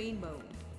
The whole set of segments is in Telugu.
Rainbow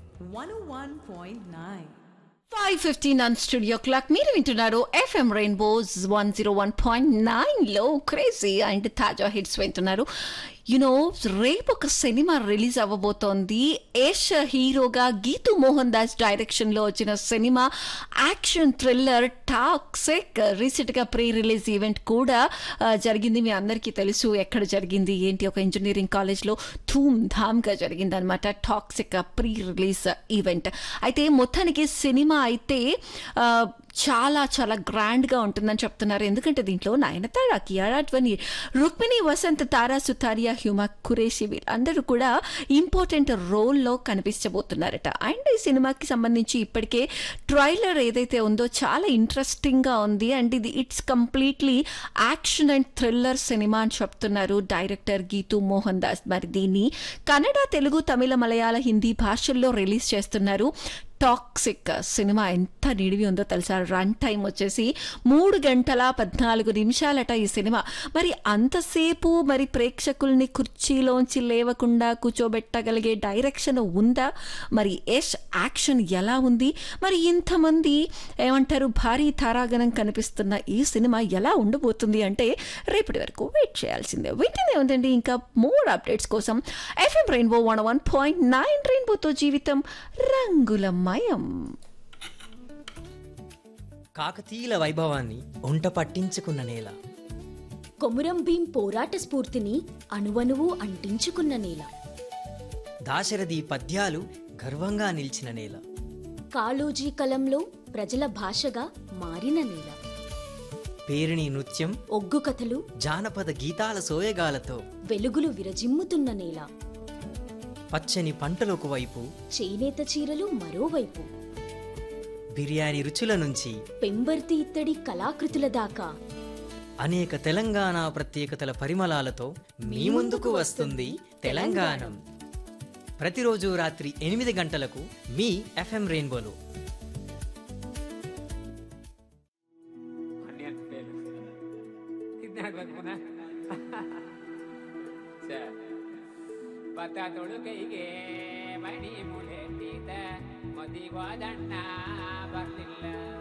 101.9. Five fifteen on studio clock మీరు వింటున్నారు FM rainbows one zero one point నైన్లో క్రేజీ అండ్ తాజా హిట్స్ వింటున్నారు యునో రేపు ఒక సినిమా రిలీజ్ అవ్వబోతోంది యష్ హీరోగా గీతు మోహన్ దాస్ డైరెక్షన్లో వచ్చిన సినిమా యాక్షన్ థ్రిల్లర్ టాక్సిక్ రీసెంట్గా ప్రీ రిలీజ్ ఈవెంట్ కూడా ఆ, జరిగింది మీ అందరికీ తెలుసు ఎక్కడ జరిగింది ఏంటి ఒక ఇంజనీరింగ్ కాలేజ్లో ధూమ్ ధామ్గా జరిగింది అనమాట టాక్సిక్ ప్రీ రిలీజ్ ఈవెంట్ అయితే మొత్తానికి సినిమా అయితే ఆ, చాలా చాలా గ్రాండ్గా ఉంటుందని చెప్తున్నారు ఎందుకంటే దీంట్లో నయనతార కియారా అడ్వని రుక్మిణి వసంత్ తారా సుతారియా హ్యూమా కురేషి వీళ్ళందరూ కూడా ఇంపార్టెంట్ రోల్లో కనిపించబోతున్నారట అండ్ ఈ సినిమాకి సంబంధించి ఇప్పటికే ట్రైలర్ ఏదైతే ఉందో చాలా ఇంట్రెస్టింగ్గా ఉంది అండ్ ఇది it's completely action and thriller cinema అని చెప్తున్నారు డైరెక్టర్ గీతు మోహన్ దాస్ మరి దీన్ని కన్నడ తెలుగు తమిళ మలయాళ హిందీ భాషల్లో రిలీజ్ చేస్తున్నారు టాక్సిక్ సినిమా ఎంత నిడివి ఉందో తెలుసా రన్ టైం వచ్చేసి మూడు గంటల పద్నాలుగు నిమిషాలట ఈ సినిమా మరి అంతసేపు మరి ప్రేక్షకుల్ని కుర్చీలోంచి లేవకుండా కూర్చోబెట్టగలిగే డైరెక్షన్ ఉందా మరి యష్ యాక్షన్ ఎలా ఉంది మరి ఇంతమంది ఏమంటారు భారీ తారాగణం కనిపిస్తున్న ఈ సినిమా ఎలా ఉండబోతుంది అంటే రేపటి వరకు వెయిట్ చేయాల్సిందే వింటూనే ఉందండి ఇంకా మోర్ అప్డేట్స్ కోసం FM Rainbow one one point nine రెయిన్బోతో జీవితం రంగులమయం కాకతీయుల వైభవాన్ని ఒంట పట్టించుకున్న నేల కొమురం భీం పోరాట స్ఫూర్తిని అణువణువు అంటించుకున్న నేల దాశరథి పద్యాలు గర్వంగా నిలిచిన నేల కాళోజీ కలంలో ప్రజల భాషగా మారిన నేల పేరిణి నృత్యం ఒగ్గు కథలు జానపద గీతాల సోయగాలతో వెలుగులు విరజిమ్ముతున్న నేల పచ్చని పంటలకు వైపు చేనేత చీరలు మరోవైపు బిర్యానీ రుచుల నుంచి పెంబర్తి ఇత్తడి కళాకృతుల దాకా అనేక తెలంగాణ ప్రత్యేకతల పరిమళాలతో మీ ముందుకు వస్తుంది తెలంగాణం ప్రతిరోజు రాత్రి ఎనిమిది గంటలకు మీ ఎఫ్ఎం రెయిన్బోలో ಹನ್ನೆರಡು ಫೇಲ್ ಇದ್ನಾಡ್ಬೇಕು ಪುನಃ ಸರ್ ಭತ್ತ ತೊಳುಕೈಗೆ ಮಣಿ ಮುಳೆಟ್ಟಿದ ಮದಿಗೋದಣ್ಣ ಬರ್ಲಿಲ್ಲ